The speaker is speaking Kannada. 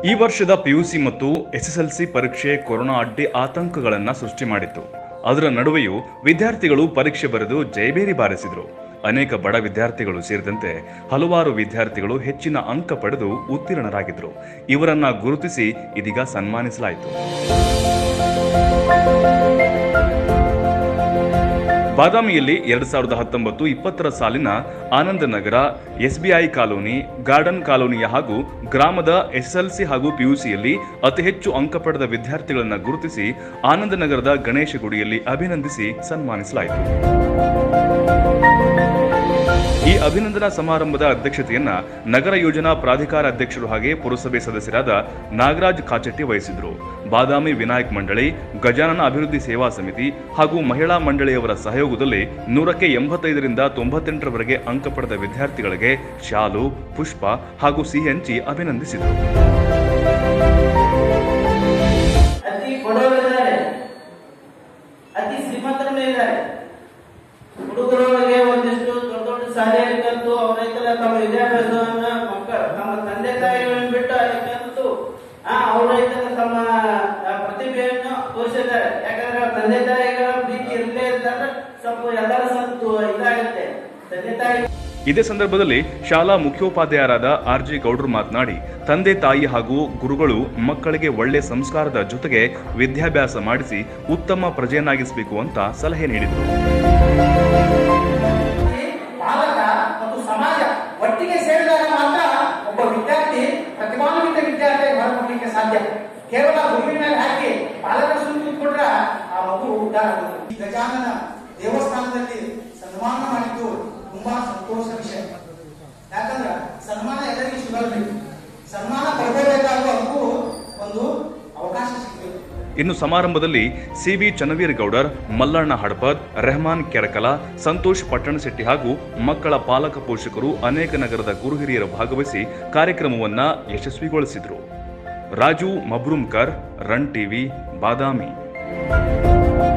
ಈ ವರ್ಷದ ಪಿಯುಸಿ ಮತ್ತು ಎಸ್ಎಸ್ಎಲ್ಸಿ ಪರೀಕ್ಷೆ ಕೊರೋನಾ ಅಡ್ಡಿ ಆತಂಕಗಳನ್ನು ಸೃಷ್ಟಿ ಮಾಡಿತ್ತು ಅದರ ನಡುವೆಯೂ ವಿದ್ಯಾರ್ಥಿಗಳು ಪರೀಕ್ಷೆ ಬರೆದು ಜಯಬೇರಿ ಬಾರಿಸಿದರು ಅನೇಕ ಬಡ ವಿದ್ಯಾರ್ಥಿಗಳು ಸೇರಿದಂತೆ ಹಲವಾರು ವಿದ್ಯಾರ್ಥಿಗಳು ಹೆಚ್ಚಿನ ಅಂಕ ಪಡೆದು ಉತ್ತೀರ್ಣರಾಗಿದ್ದರು ಇವರನ್ನ ಗುರುತಿಸಿ ಇದೀಗ ಸನ್ಮಾನಿಸಲಾಯಿತು ಬಾದಾಮಿಯಲ್ಲಿ ಎರಡ್ ಸಾವಿರದ ಹತ್ತೊಂಬತ್ತು ಇಪ್ಪತ್ತರ ಸಾಲಿನ Ananda Nagara SBI colony garden ಕಾಲೋನಿಯ ಹಾಗೂ ಗ್ರಾಮದ ಎಸ್ಎಲ್ಸಿ ಹಾಗೂ ಪಿಯುಸಿಯಲ್ಲಿ ಅತಿ ಹೆಚ್ಚು ಅಂಕ ಪಡೆದ ವಿದ್ಯಾರ್ಥಿಗಳನ್ನು ಗುರುತಿಸಿ ಆನಂದ ನಗರದ ಗಣೇಶ ಗುಡಿಯಲ್ಲಿ ಅಭಿನಂದಿಸಿ ಸನ್ಮಾನಿಸಲಾಯಿತು ಈ ಅಭಿನಂದನಾ ಸಮಾರಂಭದ ಅಧ್ಯಕ್ಷತೆಯನ್ನ ನಗರ ಯೋಜನಾ ಪ್ರಾಧಿಕಾರ ಅಧ್ಯಕ್ಷರು ಹಾಗೆ ಪುರಸಭೆ ಸದಸ್ಯರಾದ ನಾಗರಾಜ್ ಕಾಚಟ್ಟಿ ವಹಿಸಿದ್ರು ಬಾದಾಮಿ ವಿನಾಯಕ್ ಮಂಡಳಿ ಗಜಾನನ ಅಭಿವೃದ್ಧಿ ಸೇವಾ ಸಮಿತಿ ಹಾಗೂ ಮಹಿಳಾ ಮಂಡಳಿಯವರ ಸಹಯೋಗದಲ್ಲಿ ನೂರಕ್ಕೆ ಎಂಬತ್ತೈದರಿಂದ ತೊಂಬತ್ತೆಂಟರವರೆಗೆ ಅಂಕ ಪಡೆದ ವಿದ್ಯಾರ್ಥಿಗಳಿಗೆ ಶಾಲು ಪುಷ್ಪ ಹಾಗೂ ಸಿಹಿ ಹಂಚಿ ಅಭಿನಂದಿಸಿದರು ಅತಿ ಬಡವರಿದ್ದಾರೆ ಅತಿ ಶ್ರೀಮಂತರೇ ಇದ್ದಾರೆ ಹುಡುಗರೊಳಗೆ ಒಂದಿಷ್ಟು ದೊಡ್ಡ ದೊಡ್ಡ ಶಾಲೆಯಲ್ಲಿ ಕಲಿತು ಅವರೈತರ ತಮ್ಮ ವಿದ್ಯಾಭ್ಯಾಸವನ್ನ ಮಕ್ಕಳ ತಮ್ಮ ತಂದೆ ತಾಯಿಗಳನ್ನು ಬಿಟ್ಟು ಅಲ್ಲಿ ಕಲಿತು ಆ ಅವರೈತರ ತಮ್ಮ ಆ, ಪ್ರತಿಭೆಯನ್ನು ತೋರಿಸಿದ್ದಾರೆ ಯಾಕಂದ್ರೆ ಅವ್ರ ತಂದೆ ತಾಯಿಗಳ ಪ್ರೀತಿ ಇರಲೇ ಇದ್ದಾಗ ಸ್ವಲ್ಪ ಎಲ್ಲರ ಸ್ವಲ್ಪ ಇದಾಗುತ್ತೆ ತಂದೆ ತಾಯಿ ಇದೇ ಸಂದರ್ಭದಲ್ಲಿ ಶಾಲಾ ಮುಖ್ಯೋಪಾಧ್ಯಾಯರಾದ ಆರ್ ಜಿ ಗೌಡ್ರು ಮಾತನಾಡಿ ತಂದೆ ತಾಯಿ ಹಾಗೂ ಗುರುಗಳು ಮಕ್ಕಳಿಗೆ ಒಳ್ಳೆ ಸಂಸ್ಕಾರದ ಜೊತೆಗೆ ವಿದ್ಯಾಭ್ಯಾಸ ಮಾಡಿಸಿ ಉತ್ತಮ ಪ್ರಜೆಯನ್ನಾಗಿಸಬೇಕು ಅಂತ ಸಲಹೆ ನೀಡಿದರು ಪಾಲಕ ಮತ್ತು ಸಮಾಜ ಒಟ್ಟಿಗೆ ಸೇರಿದಾಗ ಮಾತ್ರ ಒಬ್ಬ ವಿದ್ಯಾರ್ಥಿ ಪ್ರತಿಭಾನ್ವಿತ ವಿದ್ಯಾರ್ಥಿ ಹೊರಬರಲಿಕ್ಕೆ ಸಾಧ್ಯ ಕೇವಲ ಗುರುವಿನ ಮೇಲೆ ಹಾಕಿ ಪಾಲಕ ಸುಮ್ಮನೆ ಕೊಟ್ರ ಆ ಮಗು ಉದ್ಧಾರ ಆಗುತ್ತೆ. ಈ ಗಜಾನನ ದೇವಸ್ಥಾನದಲ್ಲಿ ಸನ್ಮಾನ ಮಾಡಿದ್ದು ತುಂಬಾ ಸಂತೋಷ ವಿಷಯ ಯಾಕಂದ್ರೆ ಸನ್ಮಾನ ಎಲ್ಲರಿಗೂ ಸಿಗಲ್ಬೇಕು ಸನ್ಮಾನ ಪಡ್ಕೋಬೇಕಾದ್ರೂ ಅದಕ್ಕೂ ಒಂದು ಅವಕಾಶ ಸಿಗಬೇಕು ಇನ್ನು ಸಮಾರಂಭದಲ್ಲಿ ಸಿಬಿ ಚನ್ನವೀರ್ ಗೌಡರ್ ಮಲ್ಲಣ್ಣ ಹಡಪದ್ ರೆಹಮಾನ್ ಕೆರಕಲ ಸಂತೋಷ್ ಪಟ್ಟಣಶೆಟ್ಟಿ ಹಾಗೂ ಮಕ್ಕಳ ಪಾಲಕ ಪೋಷಕರು ಅನೇಕ ನಗರದ ಗುರುಹಿರಿಯರು ಭಾಗವಹಿಸಿ ಕಾರ್ಯಕ್ರಮವನ್ನ ಯಶಸ್ವಿಗೊಳಿಸಿದರು ರಾಜು ಮಬ್ರೂಮ್ಕರ್ ರನ್ ಟಿವಿ ಬಾದಾಮಿ